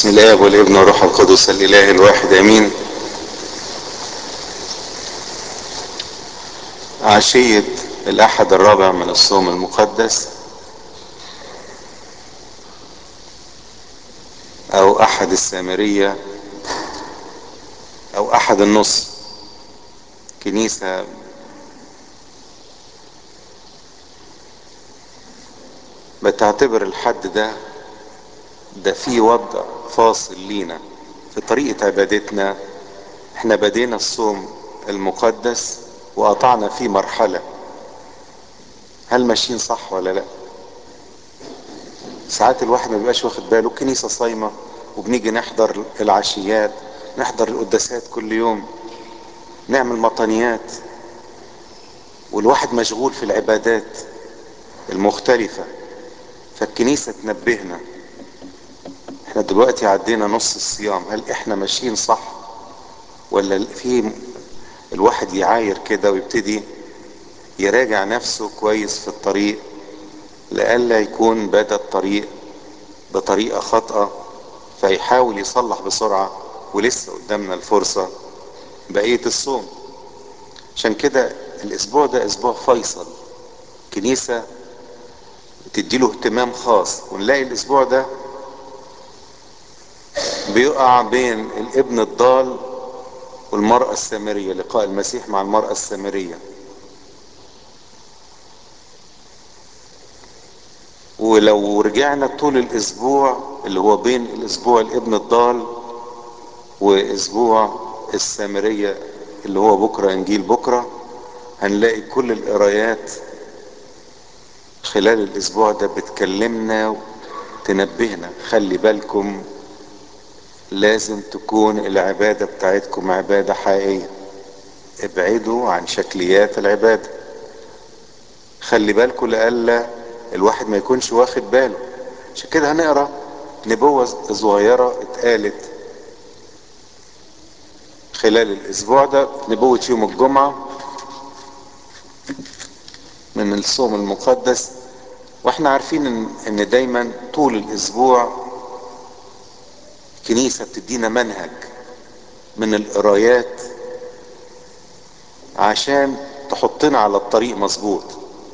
بسم الله والابن والروح القدس الاله الواحد امين عشية الاحد الرابع من الصوم المقدس او احد السامرية او احد النص كنيسة بتعتبر الحد ده ده في وضع فاصل لينا في طريقة عبادتنا احنا بدينا الصوم المقدس وقطعنا فيه مرحلة هل ماشيين صح ولا لا ساعات الواحد ما بيبقاش واخد باله الكنيسة صايمة وبنيجي نحضر العشيات نحضر القداسات كل يوم نعمل مطنيات والواحد مشغول في العبادات المختلفة فالكنيسة تنبهنا احنا دلوقتي عدينا نص الصيام هل احنا ماشيين صح ولا في الواحد يعاير كده ويبتدي يراجع نفسه كويس في الطريق لئلا يكون بدا الطريق بطريقة خاطئة فيحاول يصلح بسرعة ولسه قدامنا الفرصة بقية الصوم عشان كده الاسبوع ده اسبوع فيصل كنيسة تديله اهتمام خاص ونلاقي الاسبوع ده بيقع بين الابن الضال والمرأة السامرية لقاء المسيح مع المرأة السامرية ولو رجعنا طول الاسبوع اللي هو بين الاسبوع الابن الضال واسبوع السامرية اللي هو بكرة انجيل بكرة هنلاقي كل القرايات خلال الاسبوع ده بتكلمنا تنبهنا خلي بالكم لازم تكون العبادة بتاعتكم عبادة حقيقية ابعدوا عن شكليات العبادة خلي بالكم لألا الواحد ما يكونش واخد باله عشان كده هنقرا نبوة صغيرة اتقالت خلال الاسبوع ده نبوة يوم الجمعة من الصوم المقدس واحنا عارفين ان, إن دايما طول الاسبوع الكنيسة بتدينا منهج من القرايات عشان تحطنا على الطريق مظبوط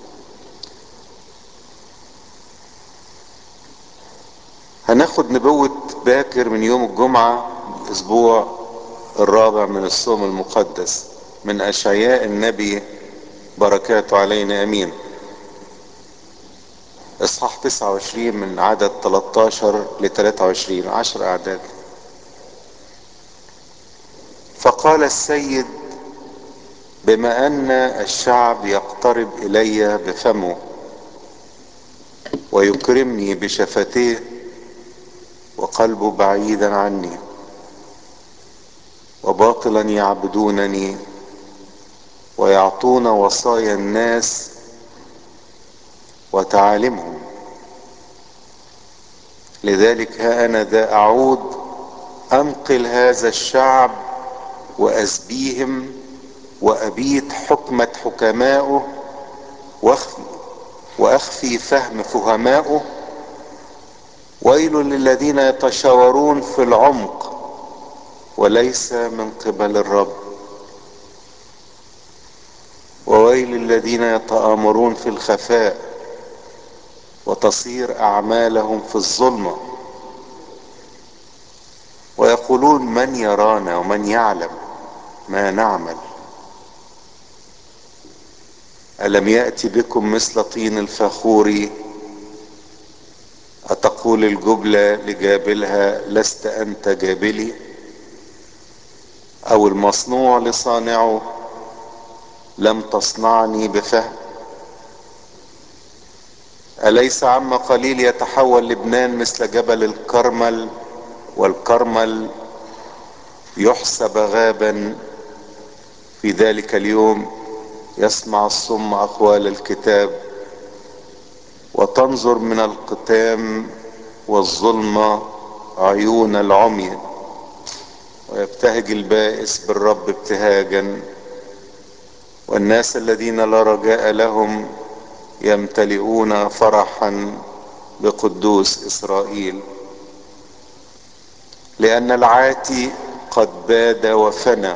هناخد نبوة باكر من يوم الجمعة الاسبوع الرابع من الصوم المقدس من اشعياء النبي بركاته علينا امين اصحاح 29 من عدد 13 ل 23 عشر اعداد فقال السيد بما ان الشعب يقترب الي بفمه ويكرمني بشفتيه وقلبه بعيدا عني وباطلا يعبدونني ويعطون وصايا الناس وتعاليمهم لذلك ها انا ذا اعود انقل هذا الشعب واسبيهم وابيت حكمة حكمائه واخفي, واخفي فهم فهمائه ويل للذين يتشاورون في العمق وليس من قبل الرب وويل الذين يتآمرون في الخفاء وتصير اعمالهم في الظلمة ويقولون من يرانا ومن يعلم ما نعمل الم يأتي بكم مثل طين الفخور اتقول الجبلة لجابلها لست انت جابلي او المصنوع لصانعه لم تصنعني بفهم أليس عما قليل يتحول لبنان مثل جبل الكرمل والكرمل يحسب غابا في ذلك اليوم يسمع الصم أقوال الكتاب وتنظر من القتام والظلمة عيون العمي ويبتهج البائس بالرب ابتهاجا والناس الذين لا رجاء لهم يمتلئون فرحا بقدوس اسرائيل لان العاتي قد باد وفنى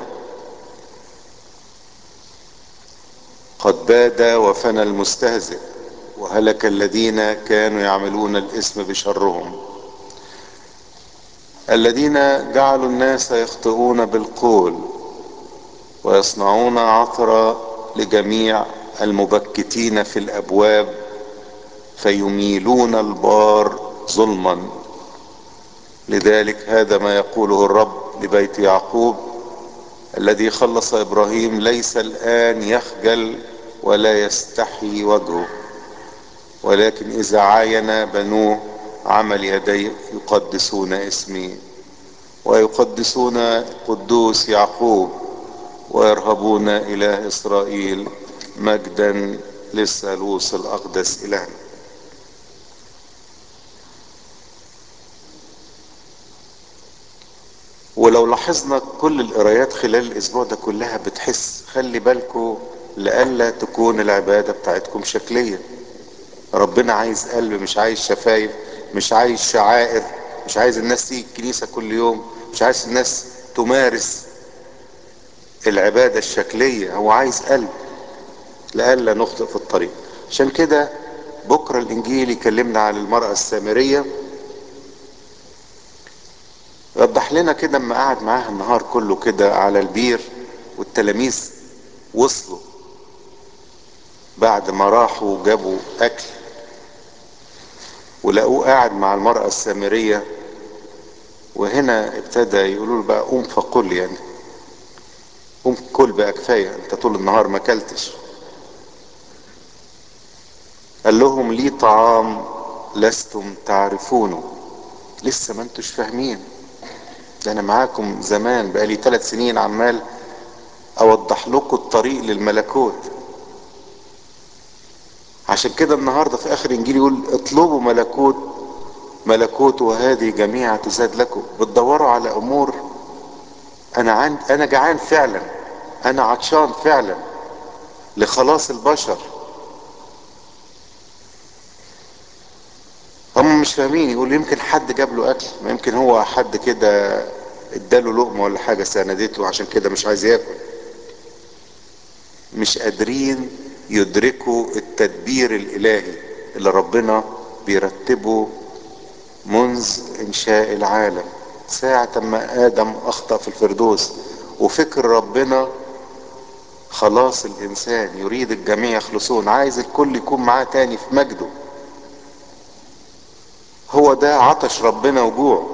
قد باد وفنى المستهزئ وهلك الذين كانوا يعملون الاسم بشرهم الذين جعلوا الناس يخطئون بالقول ويصنعون عثرة لجميع المبكتين في الابواب فيميلون البار ظلما لذلك هذا ما يقوله الرب لبيت يعقوب الذي خلص ابراهيم ليس الان يخجل ولا يستحي وجهه ولكن اذا عاين بنوه عمل يديه يقدسون اسمي ويقدسون قدوس يعقوب ويرهبون اله اسرائيل مجدا للثالوث الاقدس الهنا ولو لاحظنا كل القرايات خلال الاسبوع ده كلها بتحس خلي بالكم لئلا تكون العبادة بتاعتكم شكلية ربنا عايز قلب مش عايز شفايف مش عايز شعائر مش عايز الناس تيجي الكنيسة كل يوم مش عايز الناس تمارس العبادة الشكلية هو عايز قلب لئلا نخطئ في الطريق عشان كده بكرة الانجيل يكلمنا عن المرأة السامرية وضح لنا كده اما قعد معاها النهار كله كده على البير والتلاميذ وصلوا بعد ما راحوا وجابوا اكل ولقوه قاعد مع المرأة السامرية وهنا ابتدى يقولوا له بقى قوم فقل يعني قوم كل بقى كفاية انت طول النهار ما اكلتش قال لهم لي طعام لستم تعرفونه لسه ما انتوش فاهمين ده انا معاكم زمان بقالي ثلاث سنين عمال اوضح لكم الطريق للملكوت عشان كده النهارده في اخر انجيل يقول اطلبوا ملكوت ملكوت وهذه جميعا تزاد لكم بتدوروا على امور انا عند انا جعان فعلا انا عطشان فعلا لخلاص البشر هم مش فاهمين يقول يمكن حد جاب له اكل ما يمكن هو حد كده اداله لقمه ولا حاجه ساندته عشان كده مش عايز ياكل مش قادرين يدركوا التدبير الالهي اللي ربنا بيرتبه منذ انشاء العالم ساعة ما ادم اخطأ في الفردوس وفكر ربنا خلاص الانسان يريد الجميع يخلصون عايز الكل يكون معاه تاني في مجده هو ده عطش ربنا وجوع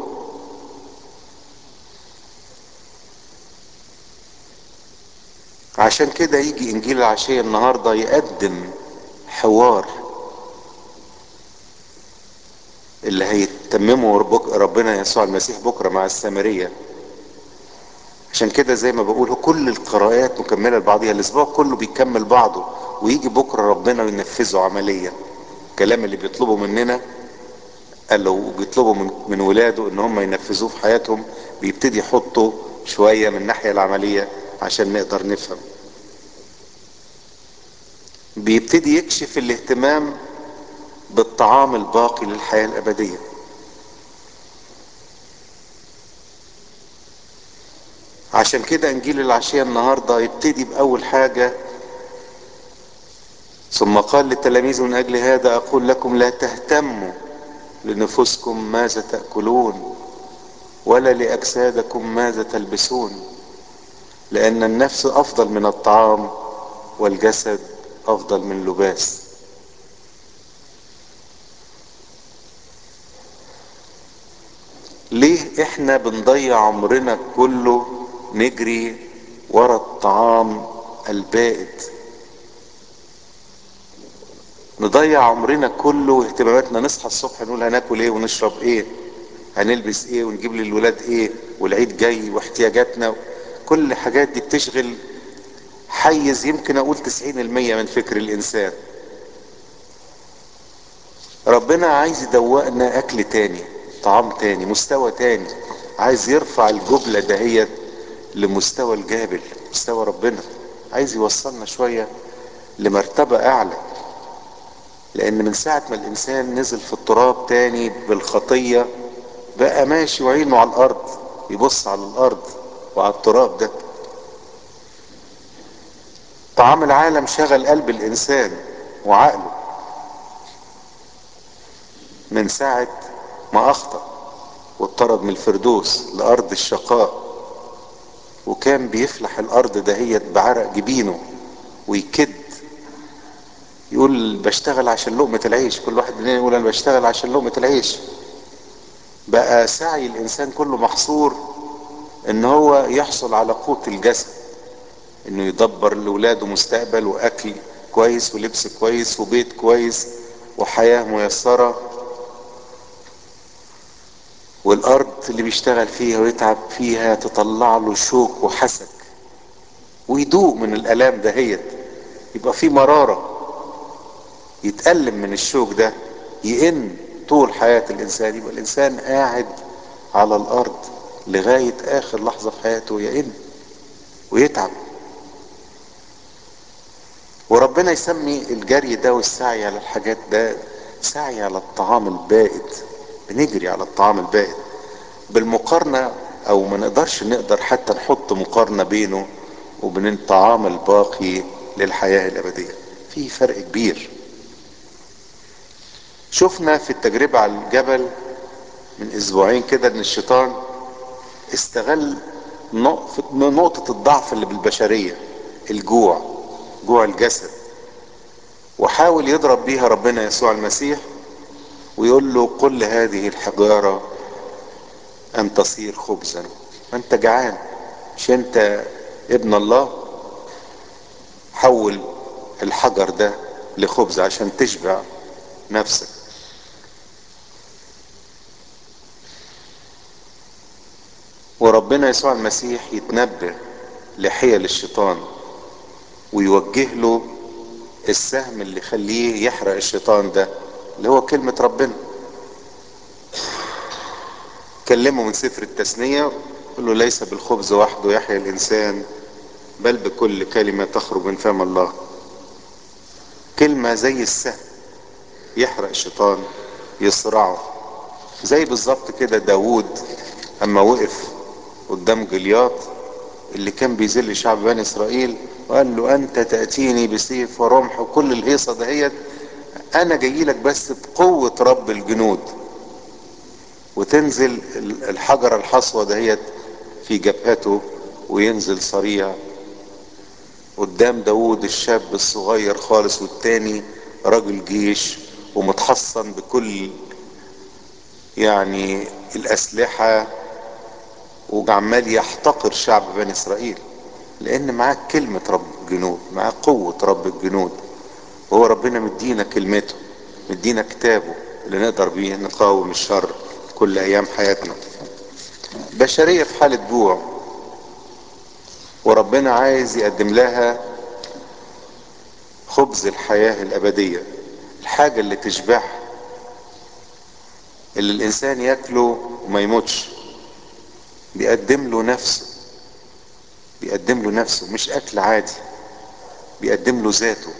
عشان كده يجي انجيل العشية النهاردة يقدم حوار اللي هيتممه ربنا يسوع المسيح بكرة مع السامرية عشان كده زي ما بقول كل القراءات مكملة لبعضها الاسبوع كله بيكمل بعضه ويجي بكرة ربنا وينفذه عمليا الكلام اللي بيطلبه مننا قال لو بيطلبوا من, من ولاده ان هم ينفذوه في حياتهم بيبتدي يحطوا شوية من الناحية العملية عشان نقدر نفهم بيبتدي يكشف الاهتمام بالطعام الباقي للحياة الأبدية عشان كده انجيل العشية النهاردة يبتدي بأول حاجة ثم قال للتلاميذ من أجل هذا أقول لكم لا تهتموا لنفوسكم ماذا تأكلون ولا لأجسادكم ماذا تلبسون لأن النفس أفضل من الطعام والجسد أفضل من اللباس ليه احنا بنضيع عمرنا كله نجري ورا الطعام البائد نضيع عمرنا كله واهتماماتنا نصحى الصبح نقول هناكل ايه ونشرب ايه هنلبس ايه ونجيب للولاد ايه والعيد جاي واحتياجاتنا كل الحاجات دي بتشغل حيز يمكن اقول تسعين المية من فكر الانسان ربنا عايز يدوقنا اكل تاني طعام تاني مستوى تاني عايز يرفع الجبلة دهيت لمستوى الجابل مستوى ربنا عايز يوصلنا شوية لمرتبة اعلى لان من ساعة ما الانسان نزل في التراب تاني بالخطية بقى ماشي وعينه على الارض يبص على الارض وعلى التراب ده طعام العالم شغل قلب الانسان وعقله من ساعة ما اخطأ واطرد من الفردوس لارض الشقاء وكان بيفلح الارض دهيت بعرق جبينه ويكد يقول بشتغل عشان لقمة العيش كل واحد مننا يقول انا بشتغل عشان لقمة العيش بقى سعي الانسان كله محصور ان هو يحصل على قوت الجسد انه يدبر لاولاده مستقبل واكل كويس ولبس كويس وبيت كويس وحياة ميسرة والارض اللي بيشتغل فيها ويتعب فيها تطلع له شوك وحسك ويدوق من الالام دهيت يبقى في مرارة يتألم من الشوك ده يئن طول حياة الانسان يبقى الانسان قاعد على الارض لغاية اخر لحظة في حياته يئن ويتعب وربنا يسمي الجري ده والسعي على الحاجات ده سعي على الطعام البائد بنجري على الطعام البائد بالمقارنة او ما نقدرش نقدر حتى نحط مقارنة بينه وبين الطعام الباقي للحياة الابدية في فرق كبير شفنا في التجربة على الجبل من اسبوعين كده ان الشيطان استغل نقطة الضعف اللي بالبشرية الجوع جوع الجسد وحاول يضرب بيها ربنا يسوع المسيح ويقول له قل هذه الحجارة ان تصير خبزا ما انت جعان مش انت ابن الله حول الحجر ده لخبز عشان تشبع نفسك وربنا يسوع المسيح يتنبه لحيل الشيطان ويوجه له السهم اللي يخليه يحرق الشيطان ده اللي هو كلمة ربنا كلمه من سفر التثنية قل له ليس بالخبز وحده يحيا الإنسان بل بكل كلمة تخرج من فم الله كلمة زي السهم يحرق الشيطان يصرعه زي بالظبط كده داوود اما وقف قدام جلياط اللي كان بيذل شعب بني اسرائيل وقال له انت تأتيني بسيف ورمح وكل الهيصة دهيت انا جاي لك بس بقوة رب الجنود وتنزل الحجرة الحصوة دهيت في جبهته وينزل صريع قدام داوود الشاب الصغير خالص والتاني راجل جيش ومتحصن بكل يعني الاسلحة وعمال يحتقر شعب بني اسرائيل لان معاك كلمة رب الجنود معاك قوة رب الجنود وهو ربنا مدينا كلمته مدينا كتابه اللي نقدر بيه نقاوم الشر كل ايام حياتنا بشرية في حالة جوع وربنا عايز يقدم لها خبز الحياة الابدية الحاجة اللي تشبعها اللي الانسان ياكله وما يموتش بيقدم له نفسه بيقدم له نفسه مش اكل عادي بيقدم له ذاته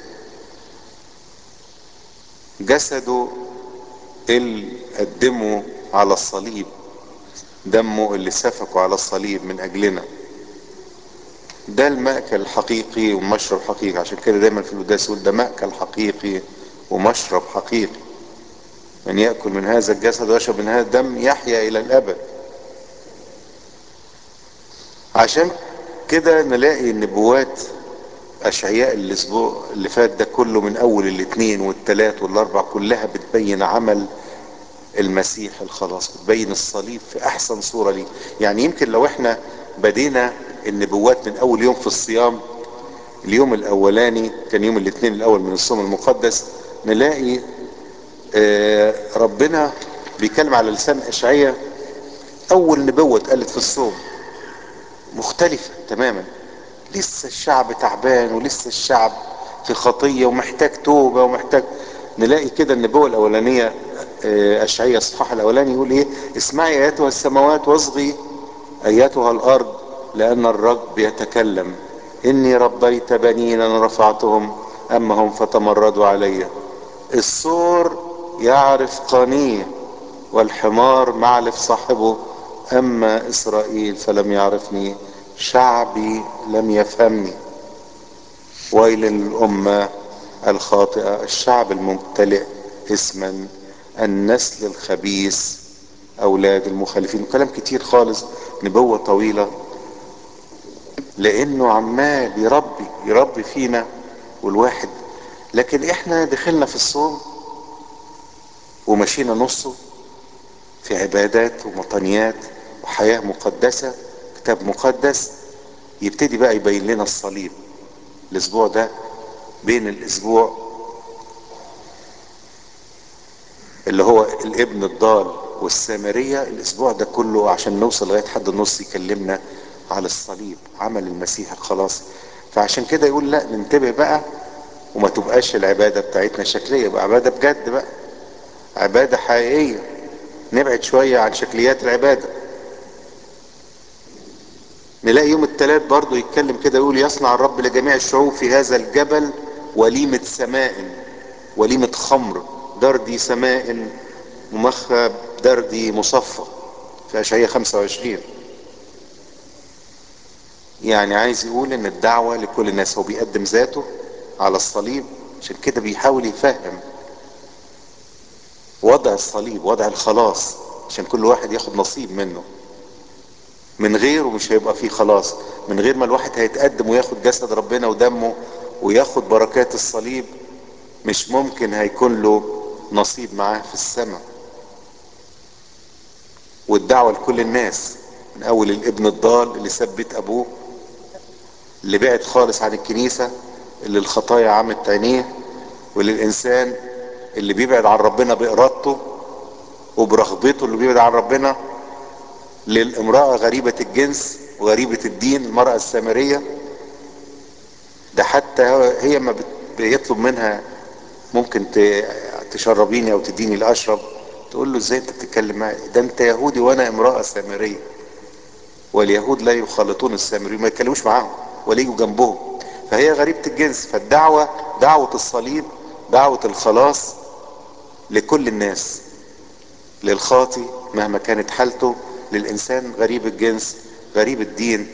جسده اللي قدمه على الصليب دمه اللي سفكه على الصليب من اجلنا ده المأكل الحقيقي ومشرب حقيقي عشان كده دايما في القداس يقول ده مأكل حقيقي ومشرب حقيقي من يأكل من هذا الجسد ويشرب من هذا الدم يحيا إلى الأبد عشان كده نلاقي النبوات أشعياء الأسبوع اللي فات ده كله من أول الاثنين والثلاث والأربع كلها بتبين عمل المسيح الخلاص بتبين الصليب في أحسن صورة ليه يعني يمكن لو احنا بدينا النبوات من أول يوم في الصيام اليوم الأولاني كان يوم الاثنين الأول من الصوم المقدس نلاقي آه ربنا بيتكلم على لسان اشعياء اول نبوة اتقالت في الصوم مختلفة تماما لسه الشعب تعبان ولسه الشعب في خطية ومحتاج توبة ومحتاج نلاقي كده النبوة الاولانية آه اشعياء الصحاح الاولاني يقول ايه اسمعي اياتها السماوات واصغي اياتها الارض لان الرب يتكلم اني ربيت بنينا رفعتهم اما هم فتمردوا علي الصور يعرف قانيه والحمار معلف صاحبه اما اسرائيل فلم يعرفني شعبي لم يفهمني ويل للامه الخاطئه الشعب الممتلئ اسما النسل الخبيث اولاد المخالفين كلام كتير خالص نبوة طويلة لانه عمال يربي يربي فينا والواحد لكن احنا دخلنا في الصوم ومشينا نصه في عبادات ومطنيات وحياة مقدسة كتاب مقدس يبتدي بقى يبين لنا الصليب الاسبوع ده بين الاسبوع اللي هو الابن الضال والسامرية الاسبوع ده كله عشان نوصل لغاية حد النص يكلمنا على الصليب عمل المسيح الخلاص فعشان كده يقول لا ننتبه بقى وما تبقاش العبادة بتاعتنا شكلية يبقى عبادة بجد بقى عبادة حقيقية نبعد شوية عن شكليات العبادة نلاقي يوم الثلاث برضو يتكلم كده يقول يصنع الرب لجميع الشعوب في هذا الجبل وليمة سماء وليمة خمر دردي سماء ممخب دردي مصفى في اشعياء 25 يعني عايز يقول ان الدعوة لكل الناس هو بيقدم ذاته على الصليب عشان كده بيحاول يفهم وضع الصليب وضع الخلاص عشان كل واحد ياخد نصيب منه من غيره مش هيبقى فيه خلاص من غير ما الواحد هيتقدم وياخد جسد ربنا ودمه وياخد بركات الصليب مش ممكن هيكون له نصيب معاه في السماء والدعوة لكل الناس من اول الابن الضال اللي ساب بيت ابوه اللي بعد خالص عن الكنيسة اللي الخطايا عمت عينيه وللانسان اللي بيبعد عن ربنا بارادته وبرغبته اللي بيبعد عن ربنا للامرأة غريبة الجنس وغريبة الدين المرأة السامرية ده حتى هي ما بيطلب منها ممكن تشربيني او تديني الاشرب تقول له ازاي انت بتتكلم معايا ده انت يهودي وانا امرأة سامرية واليهود لا يخالطون السامريين ما يتكلموش معاهم ولا يجوا جنبهم فهي غريبة الجنس فالدعوة دعوة الصليب دعوة الخلاص لكل الناس للخاطي مهما كانت حالته للإنسان غريب الجنس غريب الدين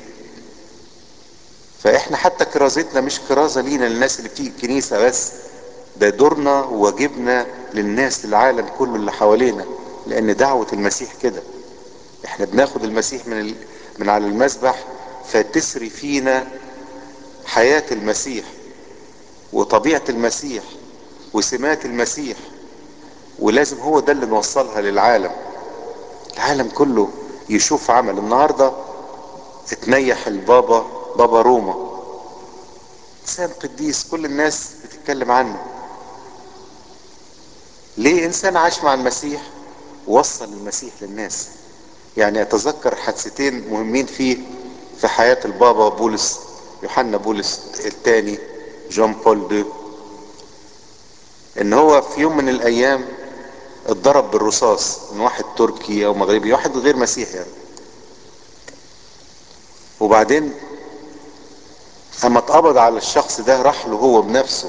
فإحنا حتى كرازتنا مش كرازة لينا للناس اللي بتيجي الكنيسة بس ده دورنا وواجبنا للناس للعالم كله اللي حوالينا لأن دعوة المسيح كده احنا بناخد المسيح من ال... من على المسبح فتسري فينا حياة المسيح وطبيعة المسيح وسمات المسيح ولازم هو ده اللي نوصلها للعالم العالم كله يشوف عمل النهاردة اتنيح البابا بابا روما انسان قديس كل الناس بتتكلم عنه ليه انسان عاش مع المسيح ووصل المسيح للناس يعني اتذكر حادثتين مهمين فيه في حياة البابا بولس يوحنا بولس الثاني جون بول دو ان هو في يوم من الايام اتضرب بالرصاص من واحد تركي او مغربي واحد غير مسيحي يعني وبعدين اما اتقبض على الشخص ده راح له هو بنفسه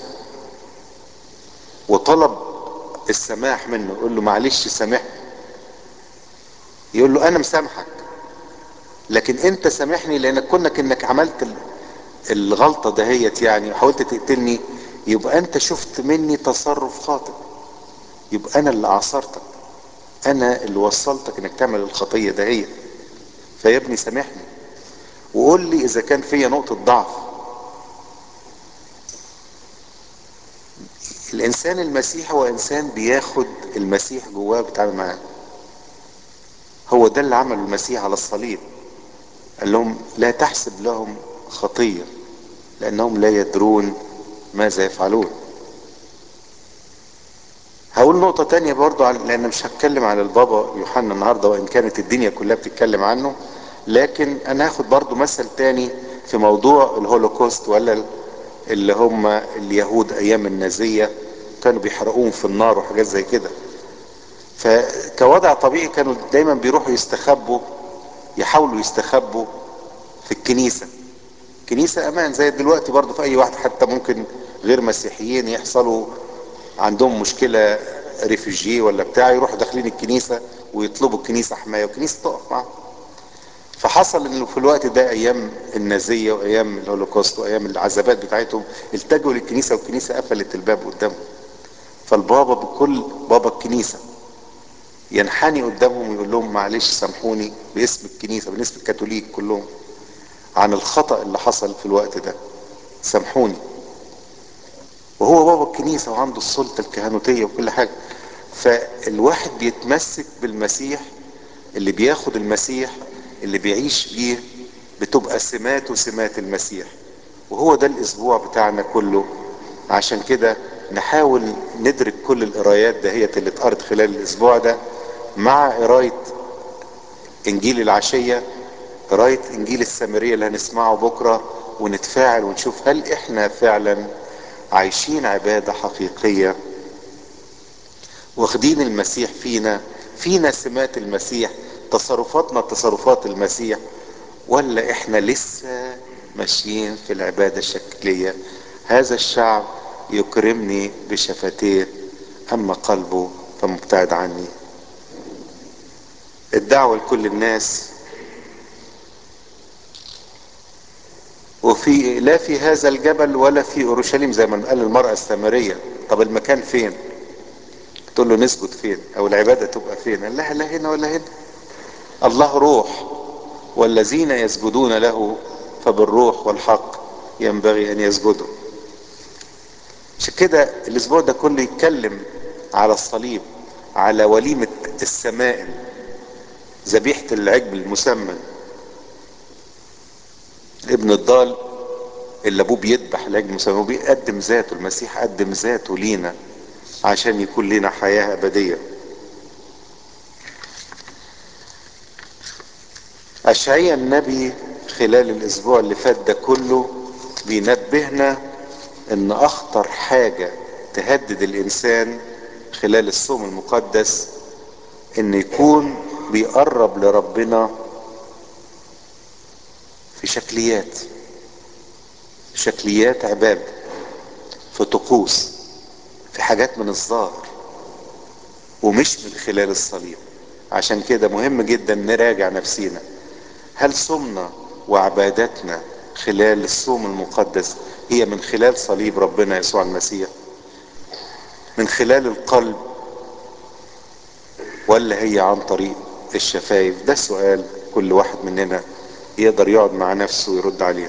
وطلب السماح منه يقول له معلش سامحني يقول له انا مسامحك لكن انت سامحني لانك كونك انك عملت الغلطة دهيت يعني وحاولت تقتلني يبقى انت شفت مني تصرف خاطئ يبقى انا اللي اعصرتك انا اللي وصلتك انك تعمل الخطية دهيت فيا ابني سامحني وقول لي اذا كان فيا نقطة ضعف الانسان المسيحي هو انسان بياخد المسيح جواه بيتعامل معاه هو ده اللي عمله المسيح على الصليب قال لهم لا تحسب لهم خطية لانهم لا يدرون ماذا يفعلون هقول نقطة تانية برضو لان مش هتكلم على البابا يوحنا النهاردة وان كانت الدنيا كلها بتتكلم عنه لكن انا هاخد برضو مثل تاني في موضوع الهولوكوست ولا اللي هم اليهود ايام النازية كانوا بيحرقوهم في النار وحاجات زي كده فكوضع طبيعي كانوا دايما بيروحوا يستخبوا يحاولوا يستخبوا في الكنيسة كنيسة امان زي دلوقتي برضو في اي واحد حتى ممكن غير مسيحيين يحصلوا عندهم مشكلة ريفوجي ولا بتاع يروحوا داخلين الكنيسة ويطلبوا الكنيسة حماية والكنيسة تقف معاهم فحصل انه في الوقت ده ايام النازية وايام الهولوكوست وايام العذابات بتاعتهم التجوا للكنيسة والكنيسة قفلت الباب قدامهم فالبابا بكل بابا الكنيسة ينحني قدامهم ويقول لهم معلش سامحوني باسم الكنيسة باسم الكاثوليك كلهم عن الخطأ اللي حصل في الوقت ده سامحوني وهو بابا الكنيسة وعنده السلطة الكهنوتية وكل حاجة فالواحد بيتمسك بالمسيح اللي بياخد المسيح اللي بيعيش بيه بتبقى سماته سمات المسيح وهو ده الاسبوع بتاعنا كله عشان كده نحاول ندرك كل القرايات دهيت اللي اتقرت خلال الاسبوع ده مع قراية انجيل العشية قراية انجيل السامرية اللي هنسمعه بكرة ونتفاعل ونشوف هل احنا فعلا عايشين عبادة حقيقية واخدين المسيح فينا فينا سمات المسيح تصرفاتنا تصرفات المسيح ولا احنا لسه ماشيين في العبادة الشكلية هذا الشعب يكرمني بشفتيه اما قلبه فمبتعد عني الدعوة لكل الناس وفي لا في هذا الجبل ولا في اورشليم زي ما قال المرأة السامرية طب المكان فين تقول له نسجد فين او العبادة تبقى فين قال لها لا هنا ولا هنا الله روح والذين يسجدون له فبالروح والحق ينبغي ان يسجدوا عشان كده الاسبوع ده كله يتكلم على الصليب على وليمة السمائم ذبيحة العجل المسمن ابن الضال اللي ابوه بيذبح العجل المسمن وبيقدم ذاته المسيح قدم ذاته لينا عشان يكون لنا حياة ابدية اشعيا النبي خلال الاسبوع اللي فات ده كله بينبهنا ان اخطر حاجة تهدد الانسان خلال الصوم المقدس ان يكون بيقرب لربنا في شكليات في شكليات عبادة في طقوس في حاجات من الظاهر ومش من خلال الصليب عشان كده مهم جدا نراجع نفسينا هل صومنا وعبادتنا خلال الصوم المقدس هي من خلال صليب ربنا يسوع المسيح من خلال القلب ولا هي عن طريق الشفايف ده سؤال كل واحد مننا يقدر يقعد مع نفسه ويرد عليه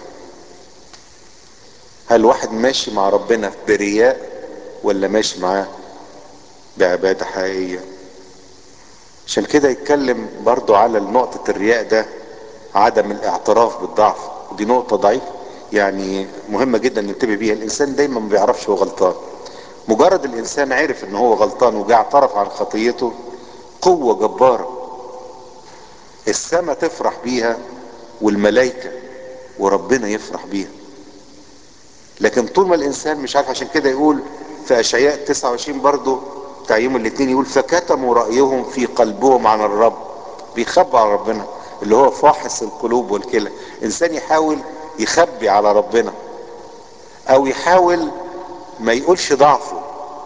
هل واحد ماشي مع ربنا برياء ولا ماشي معاه بعبادة حقيقية عشان كده يتكلم برضو على نقطة الرياء ده عدم الاعتراف بالضعف ودي نقطة ضعيفة يعني مهمة جدا ننتبه بيها الانسان دايما ما بيعرفش هو غلطان مجرد الانسان عرف ان هو غلطان وجاء اعترف عن خطيته قوة جبارة السماء تفرح بيها والملائكة وربنا يفرح بيها لكن طول ما الانسان مش عارف عشان كده يقول في اشعياء 29 برضو بتاع يوم الاثنين يقول فكتموا رأيهم في قلبهم عن الرب بيخبوا على ربنا اللي هو فاحص القلوب والكلى انسان يحاول يخبي على ربنا او يحاول ما يقولش ضعفه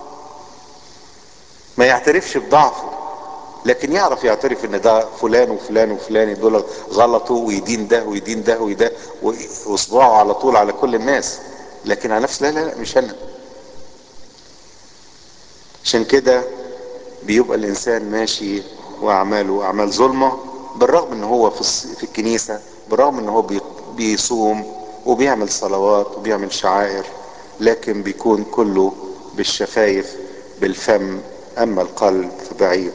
ما يعترفش بضعفه لكن يعرف يعترف ان ده فلان وفلان وفلان دول غلطوا ويدين ده ويدين ده وده واصبعه على طول على كل الناس لكن على نفسه لا لا لا مش انا عشان كده بيبقى الانسان ماشي واعماله اعمال ظلمه بالرغم ان هو في في الكنيسه بالرغم ان هو بيصوم وبيعمل صلوات وبيعمل شعائر لكن بيكون كله بالشفايف بالفم اما القلب فبعيد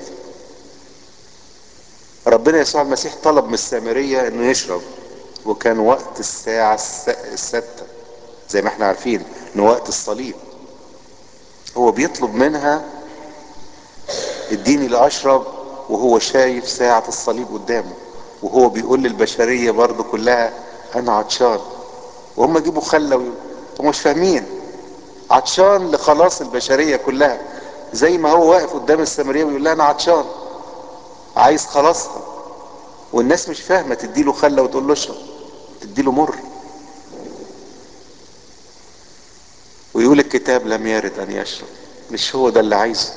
ربنا يسوع المسيح طلب من السامرية انه يشرب وكان وقت الساعة الستة زي ما احنا عارفين انه وقت الصليب هو بيطلب منها اديني لاشرب وهو شايف ساعة الصليب قدامه وهو بيقول للبشرية برضو كلها انا عطشان وهم يجيبوا خلة وهم مش فاهمين عطشان لخلاص البشرية كلها زي ما هو واقف قدام السامرية ويقول لها انا عطشان عايز خلاصها والناس مش فاهمة تديله خلة وتقول له اشرب تديله مر ويقول الكتاب لم يرد ان يشرب مش هو ده اللي عايزه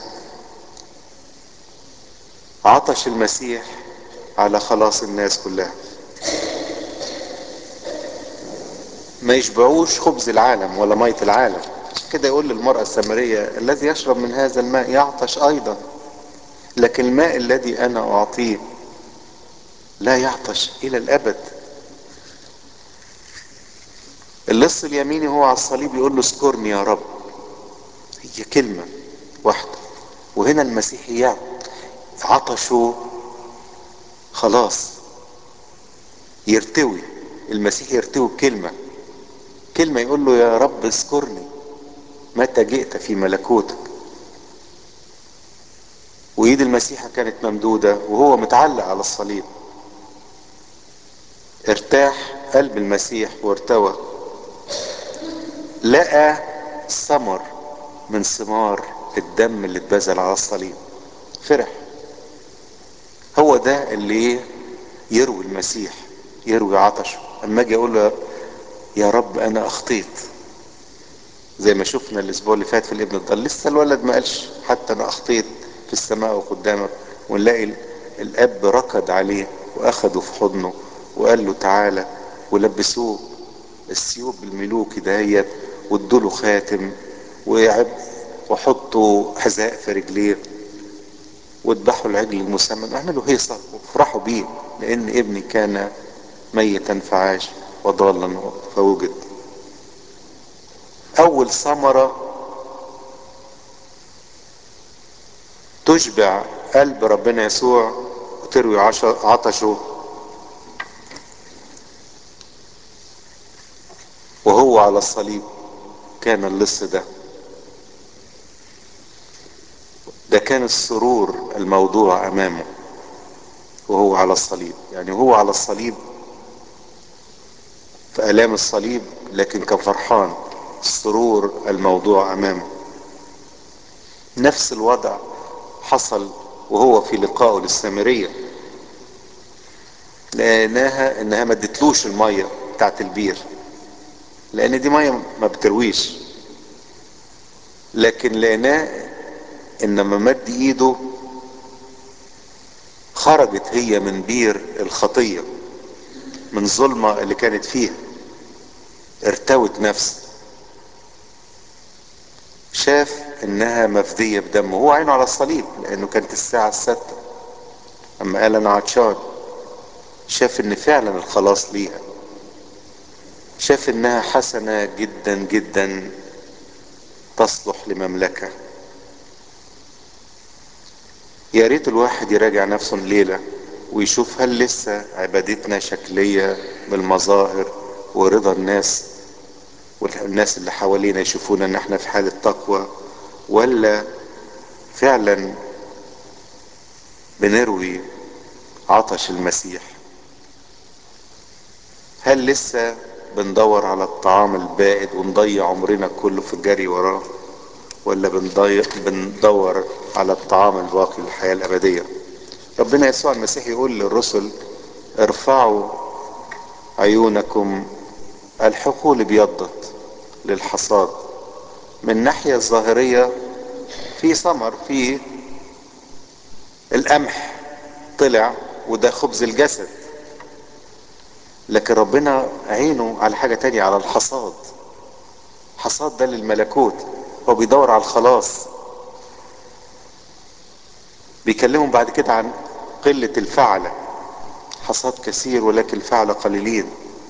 عطش المسيح على خلاص الناس كلها ما يشبعوش خبز العالم ولا مية العالم كده يقول للمرأة السامرية الذي يشرب من هذا الماء يعطش أيضا لكن الماء الذي أنا أعطيه لا يعطش إلى الأبد اللص اليميني هو على الصليب يقول له اذكرني يا رب هي كلمة واحدة وهنا المسيح عطشه خلاص يرتوي المسيح يرتوي بكلمة كلمة يقول له يا رب اذكرني متى جئت في ملكوتك وايد المسيح كانت ممدودة وهو متعلق على الصليب ارتاح قلب المسيح وارتوى لقى ثمر من ثمار الدم اللي اتبذل على الصليب فرح هو ده اللي يروي المسيح يروي عطشه اما اجي اقول له يا رب انا اخطيت زي ما شفنا الاسبوع اللي فات في الابن الضال لسه الولد ما قالش حتى انا اخطيت في السماء وقدامك ونلاقي الاب ركض عليه واخده في حضنه وقال له تعالى ولبسوه الثيوب الملوكي دهيت وادوله خاتم ويعب وحطوا حذاء في رجليه واذبحوا العجل المسمن اعملوا هيصة وافرحوا بيه لان ابني كان ميتا فعاش وضالا فوجد اول ثمرة تشبع قلب ربنا يسوع وتروي عطشه وهو على الصليب كان اللص ده ده كان السرور الموضوع امامه وهو على الصليب يعني هو على الصليب في الام الصليب لكن كان فرحان السرور الموضوع امامه نفس الوضع حصل وهو في لقائه للسامرية لقيناها انها ما ادتلوش المية بتاعت البير لان دي مية ما بترويش لكن لقيناه انما مد ايده خرجت هي من بير الخطية من ظلمة اللي كانت فيها ارتوت نفسه شاف انها مفدية بدمه هو عينه على الصليب لانه كانت الساعة الستة اما قال انا عطشان شاف ان فعلا الخلاص ليها شاف انها حسنة جدا جدا تصلح لمملكة يا ريت الواحد يراجع نفسه الليلة ويشوف هل لسه عبادتنا شكلية بالمظاهر ورضا الناس والناس اللي حوالينا يشوفونا ان احنا في حالة تقوى ولا فعلا بنروي عطش المسيح هل لسه بندور على الطعام البائد ونضيع عمرنا كله في الجري وراه ولا بنضيع بندور على الطعام الباقي للحياة الأبدية ربنا يسوع المسيح يقول للرسل ارفعوا عيونكم الحقول ابيضت للحصاد من الناحية الظاهرية في ثمر في القمح طلع وده خبز الجسد لكن ربنا عينه على حاجة تانية على الحصاد حصاد ده للملكوت هو بيدور على الخلاص بيكلمهم بعد كده عن قلة الفعلة حصاد كثير ولكن الفعلة قليلين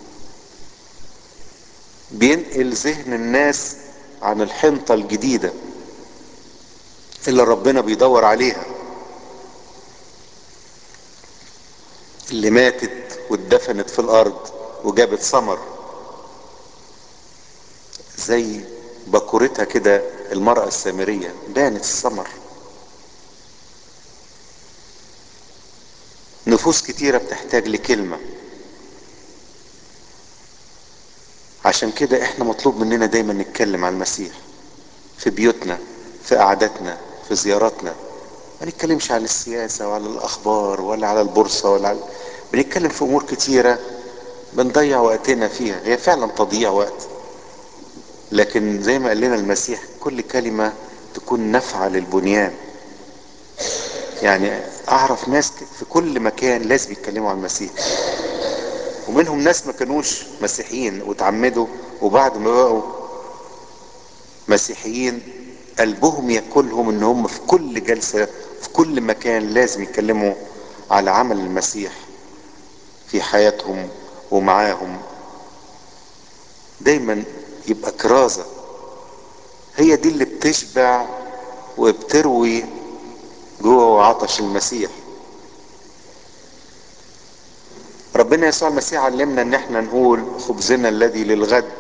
بينقل ذهن الناس عن الحنطة الجديدة اللي ربنا بيدور عليها اللي ماتت واتدفنت في الارض وجابت ثمر زي بكورتها كده المرأة السامرية بانت الثمر نفوس كتيرة بتحتاج لكلمة عشان كده احنا مطلوب مننا دايما نتكلم عن المسيح في بيوتنا في قعداتنا في زياراتنا ما نتكلمش عن السياسة وعلى الأخبار ولا على البورصة ولا على... بنتكلم في أمور كتيرة بنضيع وقتنا فيها هي فعلا تضييع وقت لكن زي ما قال لنا المسيح كل كلمة تكون نافعة للبنيان يعني أعرف ناس في كل مكان لازم يتكلموا عن المسيح ومنهم ناس ما كانوش مسيحيين وتعمدوا وبعد ما بقوا مسيحيين قلبهم ياكلهم ان هم في كل جلسة في كل مكان لازم يتكلموا على عمل المسيح في حياتهم ومعاهم دايما يبقى كرازة هي دي اللي بتشبع وبتروي جوع وعطش المسيح ربنا يسوع المسيح علمنا ان احنا نقول خبزنا الذي للغد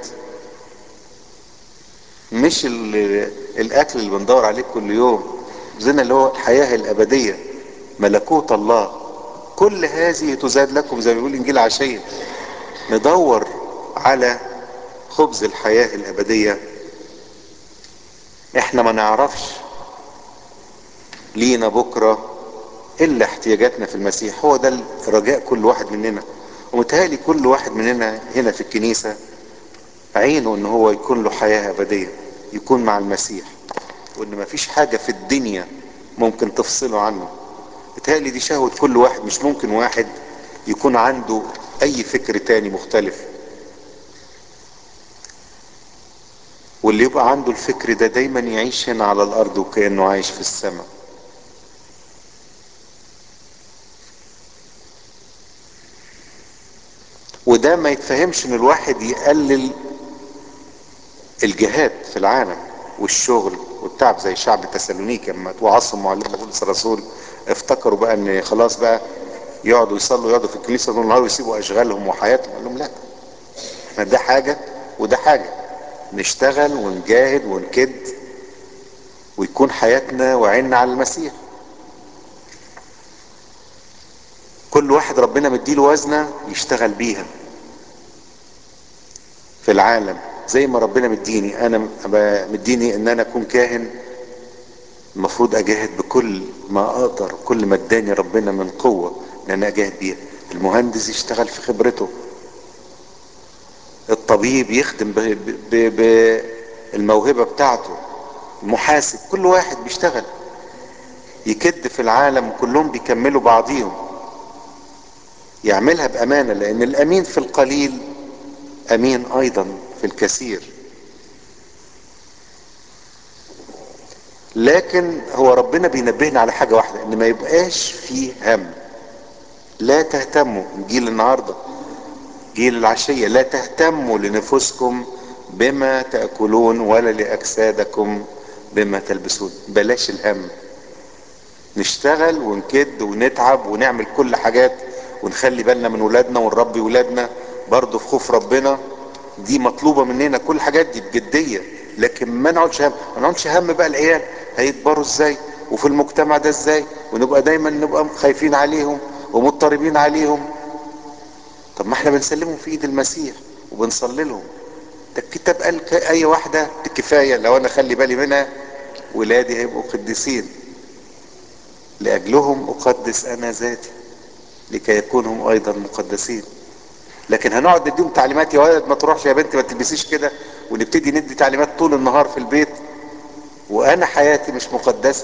مش الاكل اللي بندور عليه كل يوم خبزنا اللي هو الحياة الابدية ملكوت الله كل هذه تزاد لكم زي ما بيقول انجيل عشية ندور على خبز الحياة الابدية احنا ما نعرفش لينا بكرة الا احتياجاتنا في المسيح هو ده رجاء كل واحد مننا ومتهيألي كل واحد مننا هنا في الكنيسة عينه ان هو يكون له حياة ابدية يكون مع المسيح وان مفيش حاجة في الدنيا ممكن تفصله عنه متهيألي دي شهوة كل واحد مش ممكن واحد يكون عنده اي فكر تاني مختلف واللي يبقى عنده الفكر ده دايما يعيش هنا على الارض وكأنه عايش في السماء وده ما يتفهمش ان الواحد يقلل الجهاد في العالم والشغل والتعب زي شعب تسالونيك لما توعظهم معلم بولس الرسول افتكروا بقى ان خلاص بقى يقعدوا يصلوا يقعدوا في الكنيسه طول النهار ويسيبوا اشغالهم وحياتهم قال لهم لا احنا ده حاجه وده حاجه نشتغل ونجاهد ونكد ويكون حياتنا وعيننا على المسيح كل واحد ربنا مديله وزنه يشتغل بيها في العالم زي ما ربنا مديني انا مديني ان انا اكون كاهن المفروض اجاهد بكل ما اقدر كل ما اداني ربنا من قوة ان انا اجاهد بيها المهندس يشتغل في خبرته الطبيب يخدم بالموهبة بتاعته المحاسب كل واحد بيشتغل يكد في العالم كلهم بيكملوا بعضيهم يعملها بامانة لان الامين في القليل امين ايضا في الكثير لكن هو ربنا بينبهنا على حاجة واحدة ان ما يبقاش فيه هم لا تهتموا جيل النهاردة جيل العشية لا تهتموا لنفوسكم بما تأكلون ولا لأجسادكم بما تلبسون بلاش الهم نشتغل ونكد ونتعب ونعمل كل حاجات ونخلي بالنا من ولادنا ونربي ولادنا برضه في خوف ربنا دي مطلوبة مننا كل الحاجات دي بجدية لكن ما نقعدش هم ما نقعدش هم بقى العيال هيكبروا ازاي وفي المجتمع ده ازاي ونبقى دايما نبقى خايفين عليهم ومضطربين عليهم طب ما احنا بنسلمهم في ايد المسيح وبنصلي لهم ده الكتاب قال اي واحدة كفاية لو انا خلي بالي منها ولادي هيبقوا قديسين لاجلهم اقدس انا ذاتي لكي يكونوا ايضا مقدسين لكن هنقعد نديهم تعليمات يا ولد ما تروحش يا بنت ما تلبسيش كده ونبتدي ندي تعليمات طول النهار في البيت وانا حياتي مش مقدسة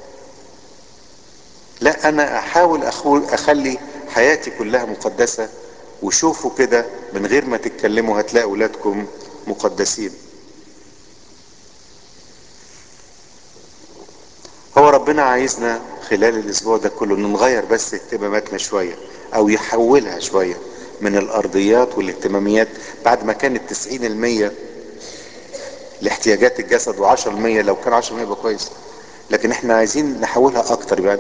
لا انا احاول اخلي حياتي كلها مقدسة وشوفوا كده من غير ما تتكلموا هتلاقوا ولادكم مقدسين هو ربنا عايزنا خلال الاسبوع ده كله نغير بس اهتماماتنا شوية او يحولها شوية من الارضيات والاهتماميات بعد ما كانت تسعين المية لاحتياجات الجسد وعشر المية لو كان عشر المية يبقى كويس لكن احنا عايزين نحولها اكتر يعني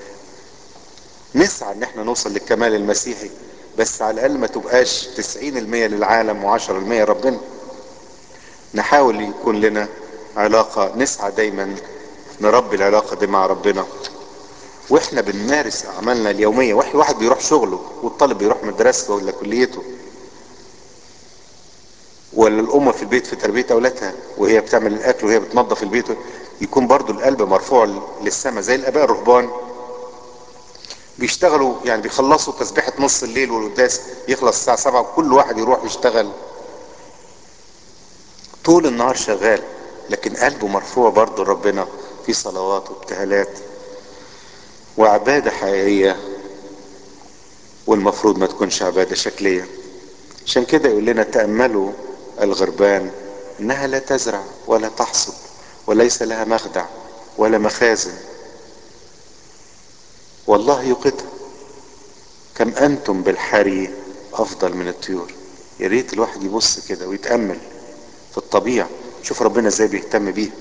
نسعى ان احنا نوصل للكمال المسيحي بس على الاقل ما تبقاش تسعين المية للعالم وعشر المية ربنا نحاول يكون لنا علاقة نسعى دايما نربي العلاقة دي مع ربنا واحنا بنمارس اعمالنا اليومية واحد واحد بيروح شغله والطالب بيروح مدرسته ولا كليته ولا الام في البيت في تربية اولادها وهي بتعمل الاكل وهي بتنظف البيت يكون برضو القلب مرفوع للسماء زي الاباء الرهبان بيشتغلوا يعني بيخلصوا تسبيحة نص الليل والقداس يخلص الساعة سبعة وكل واحد يروح يشتغل طول النهار شغال لكن قلبه مرفوع برضه ربنا في صلوات وابتهالات وعبادة حقيقية والمفروض ما تكونش عبادة شكلية عشان كده يقول لنا تأملوا الغربان انها لا تزرع ولا تحصد وليس لها مخدع ولا مخازن والله يقتها كم انتم بالحري افضل من الطيور يا ريت الواحد يبص كده ويتامل في الطبيعه شوف ربنا ازاي بيهتم بيها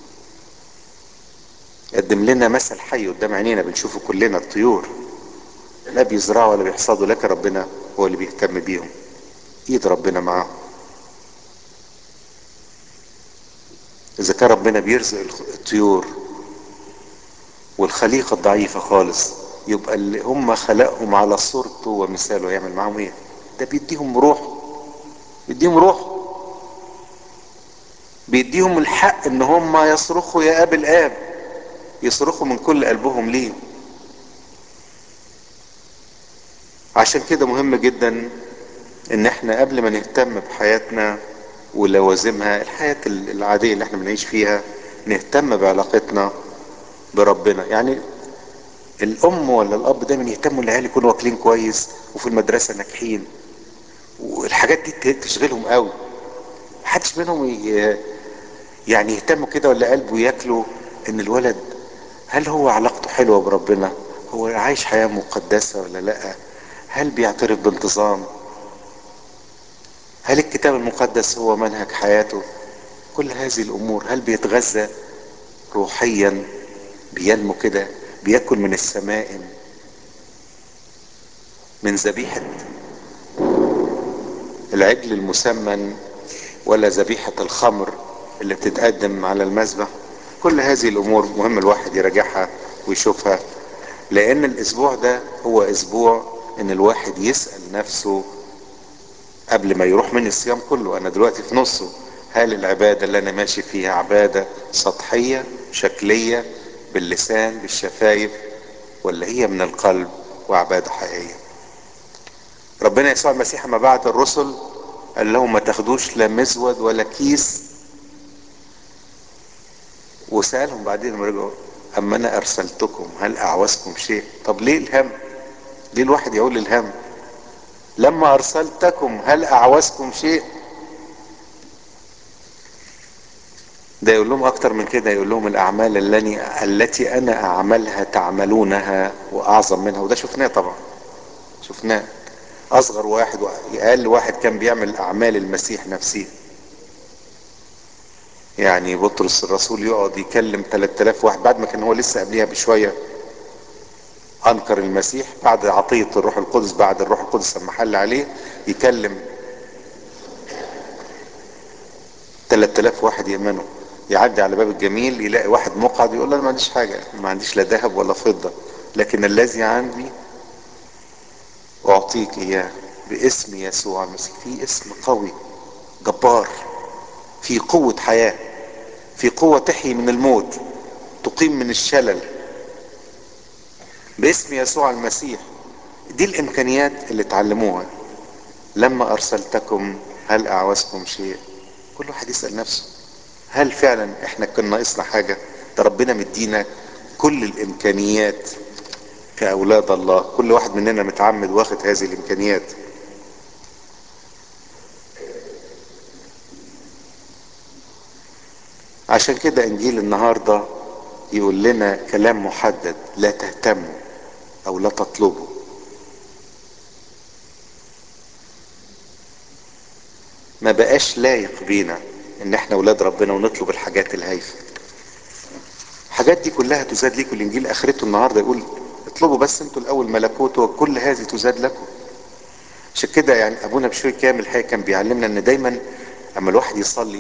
قدم لنا مثل حي قدام عينينا بنشوفه كلنا الطيور لا بيزرعوا ولا بيحصدوا لكن ربنا هو اللي بيهتم بيهم ايد ربنا معاهم اذا كان ربنا بيرزق الطيور والخليقه الضعيفه خالص يبقى اللي هم خلقهم على صورته ومثاله يعمل معاهم ايه ده بيديهم روح بيديهم روح بيديهم الحق ان هم يصرخوا يا اب الاب يصرخوا من كل قلبهم ليه عشان كده مهم جدا ان احنا قبل ما نهتم بحياتنا ولوازمها الحياة العادية اللي احنا بنعيش فيها نهتم بعلاقتنا بربنا يعني الام ولا الاب دايما يهتموا العيال يكونوا واكلين كويس وفي المدرسة ناجحين والحاجات دي تشغلهم قوي محدش منهم ي... يعني يهتموا كده ولا قلبه ياكلوا ان الولد هل هو علاقته حلوة بربنا هو عايش حياة مقدسة ولا لا هل بيعترف بانتظام هل الكتاب المقدس هو منهج حياته كل هذه الامور هل بيتغذى روحيا بينمو كده بياكل من السماء من ذبيحة العجل المسمن ولا ذبيحة الخمر اللي بتتقدم على المذبح كل هذه الامور مهم الواحد يراجعها ويشوفها لان الاسبوع ده هو اسبوع ان الواحد يسأل نفسه قبل ما يروح من الصيام كله انا دلوقتي في نصه هل العبادة اللي انا ماشي فيها عبادة سطحية شكلية باللسان بالشفايف ولا هي من القلب وعبادة حقيقية ربنا يسوع المسيح ما بعت الرسل قال لهم ما تاخدوش لا مزود ولا كيس وسألهم بعدين لما رجعوا اما انا ارسلتكم هل اعوزكم شيء طب ليه الهم ليه الواحد يقول الهم لما ارسلتكم هل اعوزكم شيء ده يقول لهم اكتر من كده يقول لهم الاعمال التي التي انا اعملها تعملونها واعظم منها وده شفناه طبعا شفناه اصغر واحد واقل واحد كان بيعمل اعمال المسيح نفسه يعني بطرس الرسول يقعد يكلم 3000 واحد بعد ما كان هو لسه قبليها بشويه انكر المسيح بعد عطيه الروح القدس بعد الروح القدس لما حل عليه يكلم 3000 واحد يؤمنوا يعدي على باب الجميل يلاقي واحد مقعد يقول له انا ما عنديش حاجه ما عنديش لا ذهب ولا فضه لكن الذي عندي اعطيك اياه باسم يسوع المسيح في اسم قوي جبار في قوه حياه في قوه تحيي من الموت تقيم من الشلل باسم يسوع المسيح دي الامكانيات اللي اتعلموها لما ارسلتكم هل اعوزكم شيء كل واحد يسال نفسه هل فعلا احنا كنا ناقصنا حاجه ده ربنا مدينا كل الامكانيات كاولاد الله كل واحد مننا متعمد واخد هذه الامكانيات عشان كده انجيل النهارده يقول لنا كلام محدد لا تهتموا او لا تطلبوا ما بقاش لايق بينا ان احنا ولاد ربنا ونطلب الحاجات الهايفه الحاجات دي كلها تزاد ليكم الانجيل اخرته النهارده يقول اطلبوا بس انتوا الاول ملكوته وكل هذه تزاد لكم عشان كده يعني ابونا بشوي كامل الحقيقه كان بيعلمنا ان دايما اما الواحد يصلي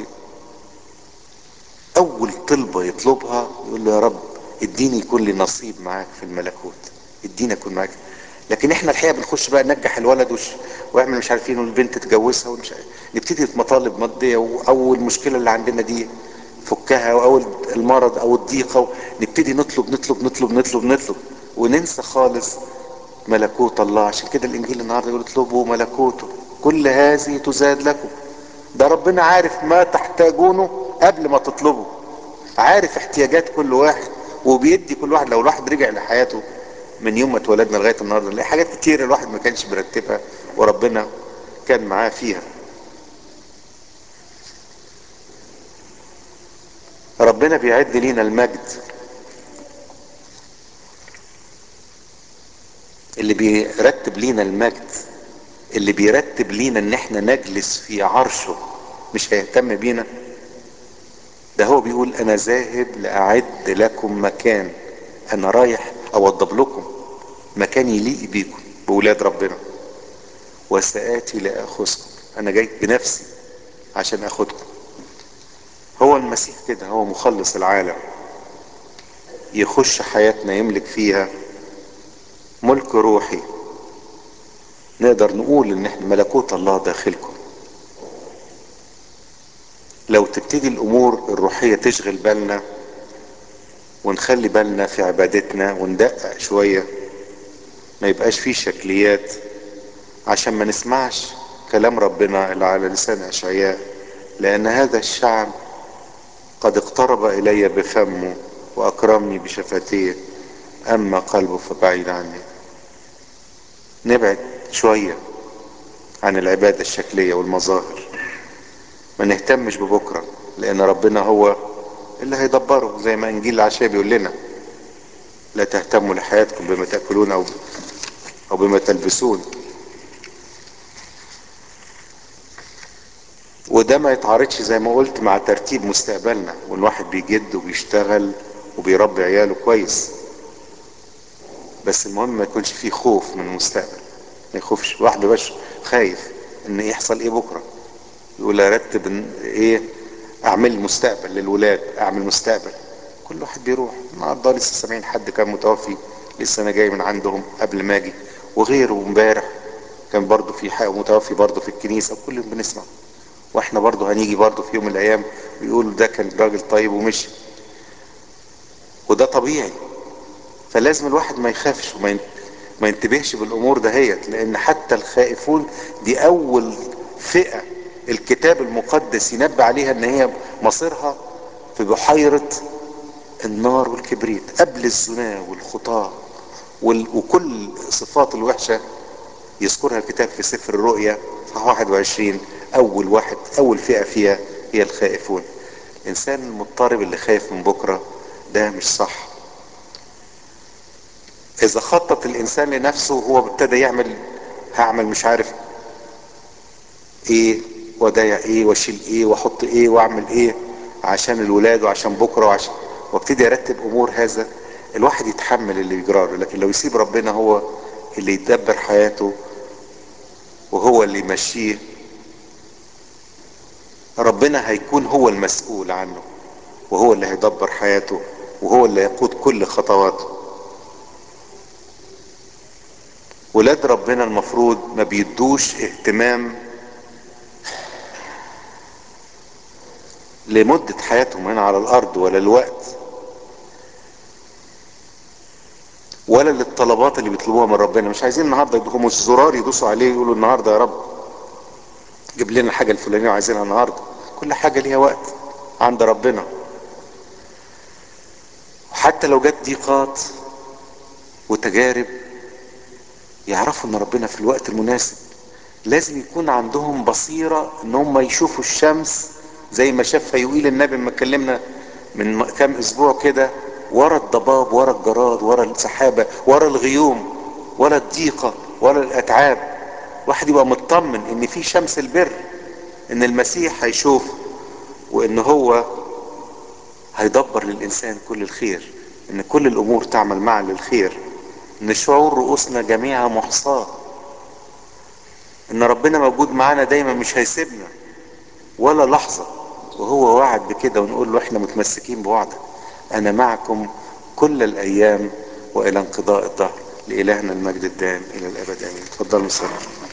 اول طلبه يطلبها يقول له يا رب اديني يكون لي نصيب معاك في الملكوت اديني اكون معاك لكن احنا الحقيقه بنخش بقى ننجح الولد وش واعمل مش عارفين والبنت تجوزها ومش عارف. نبتدي في مطالب ماديه واول مشكله اللي عندنا دي فكها واول المرض او الضيقه نبتدي نطلب نطلب نطلب نطلب نطلب وننسى خالص ملكوت الله عشان كده الانجيل النهارده يقول اطلبوا ملكوته كل هذه تزاد لكم ده ربنا عارف ما تحتاجونه قبل ما تطلبوا عارف احتياجات كل واحد وبيدي كل واحد لو الواحد رجع لحياته من يوم ما اتولدنا لغايه النهارده نلاقي حاجات كتير الواحد ما كانش مرتبها وربنا كان معاه فيها ربنا بيعد لينا المجد اللي بيرتب لينا المجد اللي بيرتب لينا ان احنا نجلس في عرشه مش هيهتم بينا ده هو بيقول انا ذاهب لاعد لكم مكان انا رايح اوضب لكم مكان يليق بيكم بولاد ربنا وسآتي لأخذكم انا جاي بنفسي عشان اخدكم هو المسيح كده هو مخلص العالم يخش حياتنا يملك فيها ملك روحي نقدر نقول ان احنا ملكوت الله داخلكم لو تبتدي الامور الروحية تشغل بالنا ونخلي بالنا في عبادتنا وندقق شوية ما يبقاش فيه شكليات عشان ما نسمعش كلام ربنا اللي على لسان اشعياء لان هذا الشعب قد اقترب الي بفمه واكرمني بشفتيه اما قلبه فبعيد عني نبعد شوية عن العبادة الشكلية والمظاهر ما نهتمش ببكرة لان ربنا هو اللي هيدبره زي ما انجيل العشاء بيقول لنا لا تهتموا لحياتكم بما تأكلون او او بما تلبسون وده ما يتعارضش زي ما قلت مع ترتيب مستقبلنا والواحد بيجد وبيشتغل وبيربي عياله كويس بس المهم ما يكونش فيه خوف من المستقبل ما يخوفش الواحد مبقاش خايف ان يحصل ايه بكره يقول ارتب إن ايه اعمل مستقبل للولاد اعمل مستقبل كل واحد بيروح النهارده لسه سامعين حد كان متوفي لسه انا جاي من عندهم قبل ما اجي وغيره امبارح كان برضه في حق متوفي برضه في الكنيسه وكل يوم بنسمع واحنا برضه هنيجي برضه في يوم من الايام ويقولوا ده كان راجل طيب ومشي وده طبيعي فلازم الواحد ما يخافش وما ين- ما ينتبهش بالامور دهيت لان حتى الخائفون دي اول فئة الكتاب المقدس ينبه عليها ان هي مصيرها في بحيرة النار والكبريت قبل الزنا والخطاة وال- وكل الصفات الوحشة يذكرها الكتاب في سفر الرؤيا صح 21 اول واحد اول فئة فيها هي الخائفون الانسان المضطرب اللي خايف من بكرة ده مش صح اذا خطط الانسان لنفسه هو ابتدى يعمل هعمل مش عارف ايه وضيع ايه واشيل ايه واحط ايه واعمل ايه عشان الولاد وعشان بكره وعشان وابتدي ارتب امور هذا الواحد يتحمل اللي يجرى له لكن لو يسيب ربنا هو اللي يدبر حياته وهو اللي يمشيه ربنا هيكون هو المسؤول عنه وهو اللي هيدبر حياته وهو اللي يقود كل خطواته ولاد ربنا المفروض ما بيدوش اهتمام لمدة حياتهم هنا على الارض ولا الوقت ولا للطلبات اللي بيطلبوها من ربنا مش عايزين النهارده يدوهم الزرار يدوسوا عليه يقولوا النهارده يا رب جيب لنا الحاجه الفلانيه وعايزينها النهارده كل حاجه ليها وقت عند ربنا وحتى لو جت ضيقات وتجارب يعرفوا ان ربنا في الوقت المناسب لازم يكون عندهم بصيرة ان هم يشوفوا الشمس زي ما شافها يقيل النبي لما اتكلمنا من كام اسبوع كده ورا الضباب ورا الجراد ورا السحابة ورا الغيوم ورا الضيقة ورا الاتعاب واحد يبقى مطمن ان في شمس البر ان المسيح هيشوف وان هو هيدبر للانسان كل الخير ان كل الامور تعمل معا للخير ان شعور رؤوسنا جميعها محصاه ان ربنا موجود معانا دايما مش هيسيبنا ولا لحظة وهو وعد بكده ونقول له احنا متمسكين بوعدك انا معكم كل الايام والى انقضاء الدهر لالهنا المجد الدائم الى الابد امين اتفضلوا صلوا